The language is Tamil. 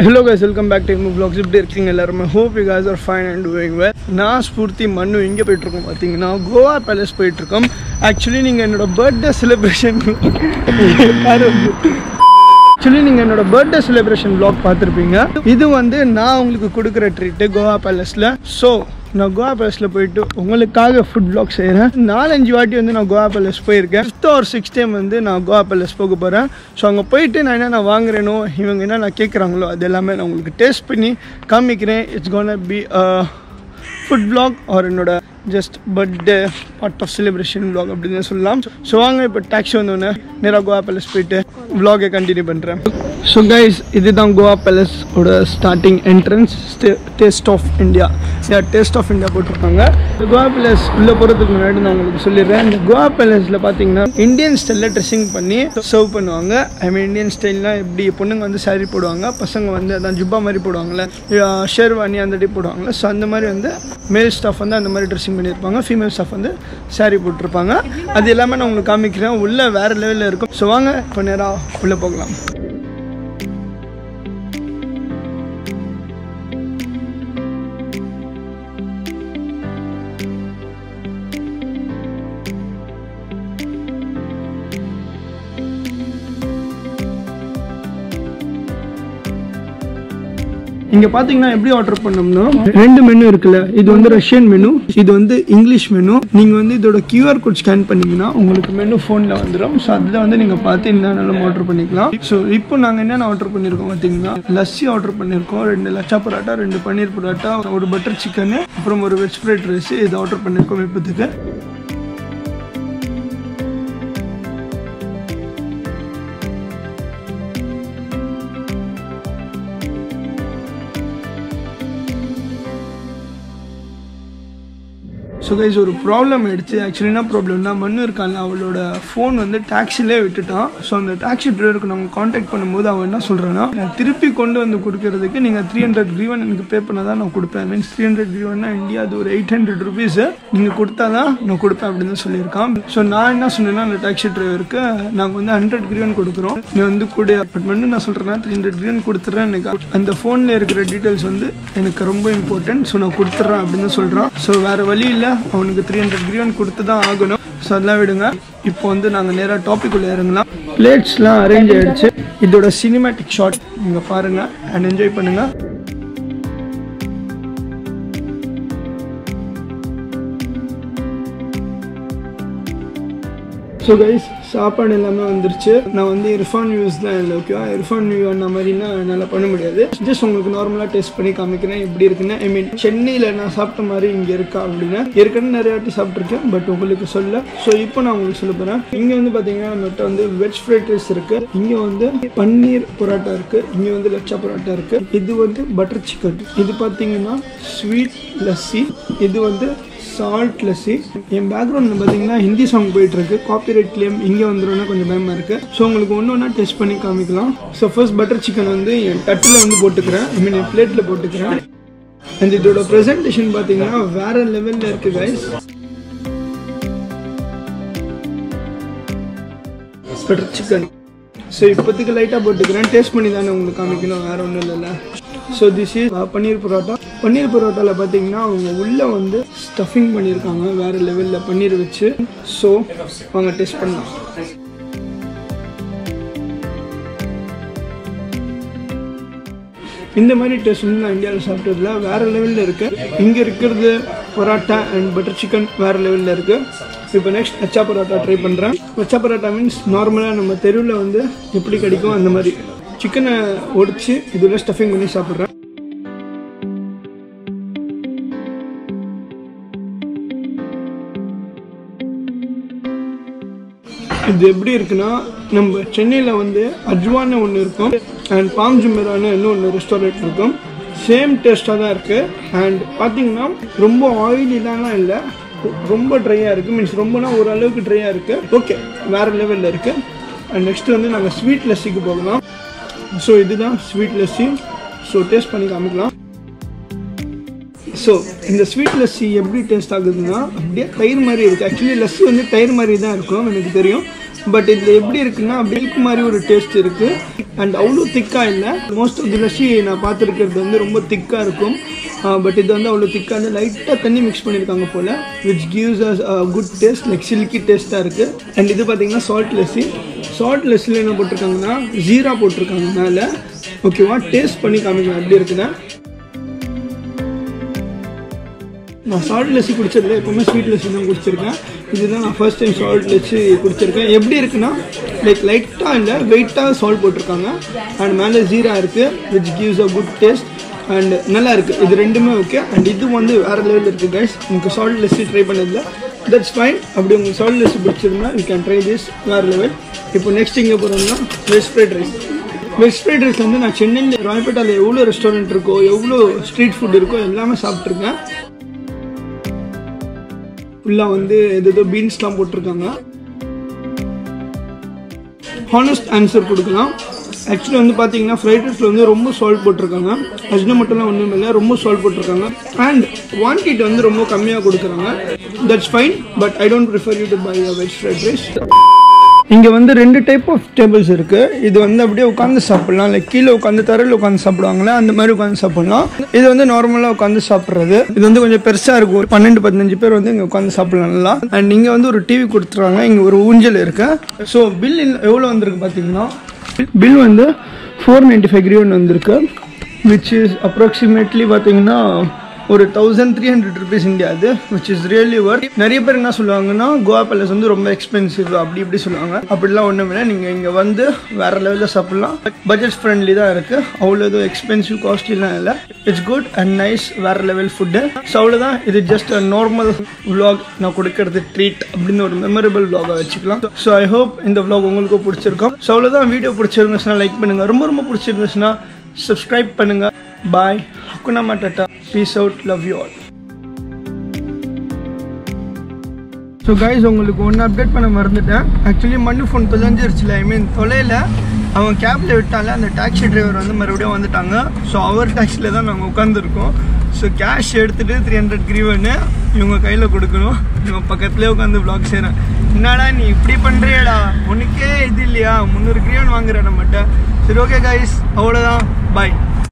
hello guys welcome back to vlogs எப்படி இருக்கீங்க எல்லாருமே hope you guys are fine and doing well நான் ஸ்பூர்த்தி மண்ணு எங்கே போயிட்டுருக்கோம் பார்த்தீங்கன்னா கோவா பேலஸ் போயிட்டுருக்கோம் ஆக்சுவலி நீங்கள் என்னோட பர்த்டே செலிப்ரேஷன் ஆக்சுவலி நீங்கள் என்னோட பர்த்டே செலிப்ரேஷன் vlog பார்த்துருப்பீங்க இது வந்து நான் உங்களுக்கு கொடுக்குற ட்ரீட்டு கோவா பேலஸில் ஸோ நான் கோவா பேலஸில் போயிட்டு உங்களுக்காக ஃபுட் vlog செய்கிறேன் நாலஞ்சு வாட்டி வந்து நான் கோவா பேலஸ் போயிருக்கேன் ஃபிஃப்த் ஒரு சிக்ஸ் டைம் வந்து நான் கோவா பேலஸ் போக போகிறேன் ஸோ அங்கே போயிட்டு நான் என்ன நான் வாங்குறேனோ இவங்க என்ன நான் கேட்குறாங்களோ அது எல்லாமே நான் உங்களுக்கு டேஸ்ட் பண்ணி காமிக்கிறேன் it's gonna be food vlog or என்னோட just birthday part of celebration vlog அப்படின்னு சொல்லலாம் ஸோ வாங்க இப்போ டாக்ஸி வந்தோடனே நேராக கோவா பேலஸ் போயிட்டு vlog-ஐ கண்டினியூ பண்ணுறேன் ஸோ கைஸ் இதுதான் கோவா பேலஸ் ஓட starting entrance taste of India taste of India போட்டிருக்காங்க இந்த கோவா பேலஸ் உள்ளே போகிறதுக்கு முன்னாடி நான் உங்களுக்கு சொல்லிடுறேன் இந்த கோவா பேலஸில் பார்த்தீங்கன்னா இந்தியன் ஸ்டைலில் ட்ரெஸ்ஸிங் பண்ணி சர்வ் பண்ணுவாங்க ஐ மீன் இந்தியன் ஸ்டைல்லாம் எப்படி பொண்ணுங்க வந்து saree போடுவாங்க பசங்க வந்து அதான் ஜுப்பா மாதிரி போடுவாங்கல்ல ஷேர்வானி அந்த டைப் போடுவாங்கல்ல ஸோ அந்த மாதிரி வந்து மேல் ஸ்டாஃப் வந்து அந்த மாதிரி ட்ரெஸ்ஸிங் பண்ணியிருப்பாங்க ஃபீமேல் ஸ்டாஃப் வந்து saree போட்டிருப்பாங்க அது எல்லாமே நான் உங்களுக்கு காமிக்கிறேன் உள்ளே வேறு லெவலில் இருக்கும் ஸோ வாங்க இப்போ நேராக உள்ளே போகலாம் இங்க பாத்தீங்கன்னா எப்படி ஆர்டர் பண்ணோம்னா ரெண்டு மெனு இருக்குல்ல இது வந்து ரஷ்யன் மெனு இது வந்து இங்கிலீஷ் மெனு நீங்க வந்து இதோட கியூஆர் கோட் ஸ்கேன் பண்ணீங்கன்னா உங்களுக்கு மெனு போன்ல வந்துடும் ஸோ அதில் வந்து நீங்க பார்த்து என்னென்னாலும் ஆர்டர் பண்ணிக்கலாம் ஸோ இப்போ நாங்க என்னென்ன ஆர்டர் பண்ணியிருக்கோம் பார்த்தீங்கன்னா லஸ்ஸி ஆர்டர் பண்ணியிருக்கோம் ரெண்டு லச்சா பரோட்டா ரெண்டு பன்னீர் பரோட்டா ஒரு பட்டர் சிக்கனு அப்புறம் ஒரு வெஜ் ஃப்ரைட் ரைஸ் இது ஆர்டர் பண்ணியிருக்கோம் இப்போதுக்கு ஸோ கைஸ் ஒரு ப்ராப்ளம் ஆயிடுச்சு ஆக்சுவலி என்ன ப்ராப்ளம்னா மண்ணு இருக்கான்ல அவளோட ஃபோன் வந்து டாக்ஸிலே விட்டுட்டான் ஸோ அந்த டாக்ஸி டிரைவருக்கு நாங்கள் காண்டாக்ட் பண்ணும்போது அவன் என்ன சொல்கிறான்னா நான் திருப்பி கொண்டு வந்து கொடுக்கறதுக்கு நீங்கள் த்ரீ ஹண்ட்ரட் க்ரீவன் எனக்கு பே பண்ணால் தான் நான் கொடுப்பேன் மீன்ஸ் த்ரீ ஹண்ட்ரட் க்ரீவன்னா இந்தியா அது ஒரு எயிட் ஹண்ட்ரட் ருபீஸ் நீங்கள் கொடுத்தா தான் நான் கொடுப்பேன் அப்படின்னு சொல்லியிருக்கான் ஸோ நான் என்ன சொன்னேன்னா அந்த டாக்ஸி டிரைவருக்கு நாங்கள் வந்து ஹண்ட்ரட் க்ரீவன் கொடுக்குறோம் நீ வந்து கூட பட் வந்து நான் சொல்கிறேன்னா த்ரீ ஹண்ட்ரட் க்ரீவன் கொடுத்துட்றேன் எனக்கு அந்த ஃபோனில் இருக்கிற டீட்டெயில்ஸ் வந்து எனக்கு ரொம்ப இம்பார்ட்டன்ட் ஸோ நான் கொடுத்துட்றேன் அப்படின்னு சொல்கிறான் ஸோ வேறு வழி இல்லை அவனுக்கு த்ரீ ஹண்ட்ரட் கிரீவன் கொடுத்து தான் ஆகணும் ஸோ அதெல்லாம் விடுங்க இப்போ வந்து நாங்கள் நேராக டாபிக் உள்ள இறங்கலாம் பிளேட்ஸ்லாம் அரேஞ்ச் ஆயிடுச்சு இதோட சினிமேட்டிக் ஷாட் நீங்கள் பாருங்கள் அண்ட் என்ஜாய் பண்ணுங்கள் ஸோ கைஸ் சாப்பாடு எல்லாமே வந்துருச்சு நான் வந்து இர்ஃபான் வியூஸ் தான் இல்லை ஓகேவா இர்ஃபான் வியூ அந்த மாதிரினா என்னால் பண்ண முடியாது ஜஸ்ட் உங்களுக்கு நார்மலாக டேஸ்ட் பண்ணி காமிக்கிறேன் எப்படி இருக்குன்னு ஐ மீன் சென்னையில் நான் சாப்பிட்ட மாதிரி இங்கே இருக்கா அப்படின்னா ஏற்கனவே நிறைய வாட்டி சாப்பிட்ருக்கேன் பட் உங்களுக்கு சொல்ல ஸோ இப்போ நான் உங்களுக்கு சொல்ல போகிறேன் இங்கே வந்து பார்த்தீங்கன்னா நம்மகிட்ட வந்து வெஜ் ஃப்ரைட் ரைஸ் இருக்குது இங்கே வந்து பன்னீர் பரோட்டா இருக்குது இங்கே வந்து லச்சா பரோட்டா இருக்குது இது வந்து பட்டர் சிக்கன் இது பார்த்தீங்கன்னா ஸ்வீட் லஸ்ஸி இது வந்து சால்ட் லஸ்ஸி என் பேக்ரவுண்டில் பார்த்தீங்கன்னா ஹிந்தி சாங் போயிட்டு இருக்கு காப்பிரைட் கிளைம் இங்கே வந்துடும்னா கொஞ்சம் பயமாக இருக்கு ஸோ உங்களுக்கு ஒன்று ஒன்றா டெஸ்ட் பண்ணி காமிக்கலாம் ஸோ ஃபர்ஸ்ட் பட்டர் சிக்கன் வந்து என் தட்டில் வந்து போட்டுக்கிறேன் ஐ மீன் என் பிளேட்டில் போட்டுக்கிறேன் அண்ட் இதோட ப்ரெசன்டேஷன் பார்த்தீங்கன்னா வேற லெவலில் இருக்கு கைஸ் பட்டர் சிக்கன் ஸோ இப்போதைக்கு லைட்டாக போட்டுக்கிறேன் டேஸ்ட் பண்ணி தானே உங்களுக்கு காமிக்கணும் வேற ஒன்றும் இல்லைல்ல so this is paneer parotta paneer பரோட்டாவில் பார்த்தீங்கன்னா அவங்க உள்ளே வந்து ஸ்டஃபிங் பண்ணியிருக்காங்க வேறு லெவலில் பன்னீர் வச்சு ஸோ அவங்க டேஸ்ட் பண்ணலாம் இந்த மாதிரி டேஸ்ட் வந்து நான் இந்தியாவில் சாப்பிட்டதில்ல வேறு லெவலில் இருக்குது இங்கே இருக்கிறது பரோட்டா அண்ட் பட்டர் சிக்கன் வேறு லெவலில் இருக்குது இப்போ நெக்ஸ்ட் லச்சா பரோட்டா ட்ரை பண்ணுறேன் லச்சா பரோட்டா மீன்ஸ் நார்மலாக நம்ம தெருவில் வந்து எப்படி கிடைக்கும் அந்த மாதிரி சிக்கனை ஒடிச்சு இதில் ஸ்டஃபிங் பண்ணி சாப்பிட்றேன் இது எப்படி இருக்குன்னா நம்ம சென்னையில் வந்து அஜ்வான்னு ஒன்று இருக்கும் அண்ட் பாம் ஜுமெரான்னு இன்னொன்று ரெஸ்டாரண்ட் இருக்கும் சேம் டேஸ்ட்டாக தான் இருக்குது அண்ட் பார்த்தீங்கன்னா ரொம்ப ஆயிலிலாம் இல்லை ரொம்ப ட்ரையாக இருக்குது மீன்ஸ் ரொம்பனா ஓரளவுக்கு ட்ரையாக இருக்குது ஓகே வேறு லெவலில் இருக்குது அண்ட் நெக்ஸ்ட் வந்து நாங்கள் ஸ்வீட் லஸ்ஸிக்கு போகலாம் ஸோ இதுதான் ஸ்வீட் லஸ்ஸி ஸோ டேஸ்ட் பண்ணி காமிக்கலாம் ஸோ இந்த ஸ்வீட் லஸ்ஸி எப்படி டேஸ்ட் ஆகுதுன்னா அப்படியே தயிர் மாதிரி இருக்குது ஆக்சுவலி லஸ்ஸி வந்து தயிர் மாதிரி தான் இருக்கும் எனக்கு தெரியும் பட் இதில் எப்படி இருக்குன்னா மில்க் மாதிரி ஒரு டேஸ்ட் இருக்குது அண்ட் அவ்வளோ திக்காக இல்லை மோஸ்ட் ஆஃப் தி லஸ்ஸி நான் பார்த்துருக்கிறது வந்து ரொம்ப திக்காக இருக்கும் பட் இது வந்து அவ்வளோ திக்காக வந்து லைட்டாக தண்ணி மிக்ஸ் பண்ணியிருக்காங்க போல் which gives us good taste like silky டேஸ்ட்டாக இருக்குது அண்ட் இது பார்த்தீங்கன்னா சால்ட் லஸ்ஸி சால்ட் லஸ்ஸில் என்ன போட்டிருக்காங்கன்னா ஜீரா போட்டிருக்காங்க மேலே ஓகேவா டேஸ்ட் பண்ணி காமிக்கலாம் எப்படி இருக்குன்னா நான் சால்ட் லஸ்ஸி குடிச்சதில்ல எப்பவுமே ஸ்வீட் லஸ்ஸி தான் குடிச்சிருக்கேன் இதுதான் நான் ஃபர்ஸ்ட் டைம் சால்ட் லஸ்ஸி குடிச்சிருக்கேன் எப்படி இருக்குன்னா லைக் லைட்டாக இல்லை வெயிட்டாக சால்ட் போட்டிருக்காங்க அண்ட் மேலே ஜீரா இருக்குது which gives a good taste and நல்லா இருக்குது இது ரெண்டுமே ஓகே அண்ட் இது வந்து வேறு லெவலில் இருக்குது கைஸ் உங்களுக்கு சால்ட் லஸ்ஸி ட்ரை பண்ணதில்ல தட்ஸ் ஃபைன் அப்படி உங்களுக்கு சால்ட் லஸ்ஸி பிடிச்சிருந்தா யூ கேன் ட்ரை திஸ் வேறு லெவல் இப்போ நெக்ஸ்ட் இங்கே போகிறோம்னா veg fried rice veg fried rice வந்து நான் சென்னையில் ராயப்பேட்டாவில் எவ்வளோ ரெஸ்டாரண்ட் இருக்கோ எவ்வளோ ஸ்ட்ரீட் ஃபுட் இருக்கோ எல்லாமே சாப்பிட்ருக்கேன் ஃபுல்லாக வந்து எது ஏதோ பீன்ஸ்லாம் போட்டிருக்காங்க ஹானஸ்ட் ஆன்சர் கொடுக்கலாம் ஆக்சுவலி வந்து பார்த்தீங்கன்னா ஃப்ரைட் ரைஸில் வந்து ரொம்ப சால்ட் போட்டிருக்காங்க அஜினோ மட்டும்லாம் ஒன்றும் இல்லை ரொம்ப சால்ட் போட்டிருக்காங்க அண்ட் குவான்டிட்டி வந்து ரொம்ப கம்மியாக கொடுக்குறாங்க that's fine but I don't prefer you to buy a veg fried rice இங்கே வந்து ரெண்டு டைப் ஆஃப் டேபிள்ஸ் இருக்குது இது வந்து அப்படியே உட்காந்து சாப்பிட்லாம் லைக் கீழே உட்காந்து தரையில் உட்காந்து சாப்பிடுவாங்களே அந்த மாதிரி உட்காந்து சாப்பிட்லாம் இது வந்து நார்மலாக உட்காந்து சாப்பிட்றது இது வந்து கொஞ்சம் பெருசாக இருக்கும் ஒரு பன்னெண்டு பதினஞ்சு பேர் வந்து இங்கே உட்காந்து சாப்பிடலாம் நல்லா அண்ட் இங்கே வந்து ஒரு டிவி கொடுத்துருவாங்க இங்கே ஒரு ஊஞ்சல் இருக்கு ஸோ பில் எவ்வளோ வந்திருக்கு பார்த்தீங்கன்னா பில் வந்து ஃபோர் நைன்டி ஃபைவ் கிரீவன் வந்திருக்கு விச் இஸ் அப்ராக்சிமேட்லி பார்த்தீங்கன்னா ஒரு thousand three hundred rupees India அது விச் இஸ் ரியலி ஒர்க் நிறைய பேர் என்ன சொல்லுவாங்கன்னா கோவா பேலஸ் வந்து ரொம்ப எக்ஸ்பென்சிவ் அப்படி இப்படி சொல்லுவாங்க அப்படிலாம் ஒன்றும் இல்லை நீங்கள் இங்கே வந்து வேற லெவலில் சாப்பிட்லாம் பட்ஜெட் ஃப்ரெண்ட்லி தான் இருக்குது அவ்வளோ எதுவும் எக்ஸ்பென்சிவ் காஸ்ட்லிலாம் இல்லை இட்ஸ் குட் அண்ட் நைஸ் வேற லெவல் ஃபுட்டு ஸோ அவ்வளோதான் இது ஜஸ்ட் நார்மல் vlog நான் கொடுக்கறது ட்ரீட் அப்படின்னு ஒரு மெமரபிள் vlog-ஆ வச்சுக்கலாம் ஸோ ஐ ஹோப் இந்த vlog உங்களுக்கும் பிடிச்சிருக்கும் ஸோ அவ்வளோதான் வீடியோ பிடிச்சிருந்துச்சுன்னா லைக் பண்ணுங்கள் ரொம்ப ரொம்ப பிடிச்சிருந்துச்சுன்னா சப்ஸ்கிரைப் பண்ணுங்கள் bye hakuna matata peace out love you all so guys உங்களுக்கு ஒன்று அப்டேட் பண்ண மறந்துட்டேன் ஆக்சுவலி மண்ணு ஃபோன் தொலைஞ்சிருச்சுல ஐ மீன் தொலைல அவன் கேபில் விட்டால அந்த டாக்ஸி டிரைவர் வந்து மறுபடியும் வந்துட்டாங்க ஸோ அவர் டாக்ஸியில் தான் நாங்கள் உட்காந்துருக்கோம் ஸோ கேஷ் எடுத்துகிட்டு த்ரீ ஹண்ட்ரட் கிரீவன்னு இவங்க கையில் கொடுக்கணும் இவன் பக்கத்துலேயே உட்காந்து vlog செய்கிறேன் என்னடா நீ இப்படி பண்ணுறியடா உனக்கே இது இல்லையா முந்நூறு கிரீவன் வாங்குற நம்மகிட்ட சரி ஓகே கைஸ் அவ்வளோதான் பாய்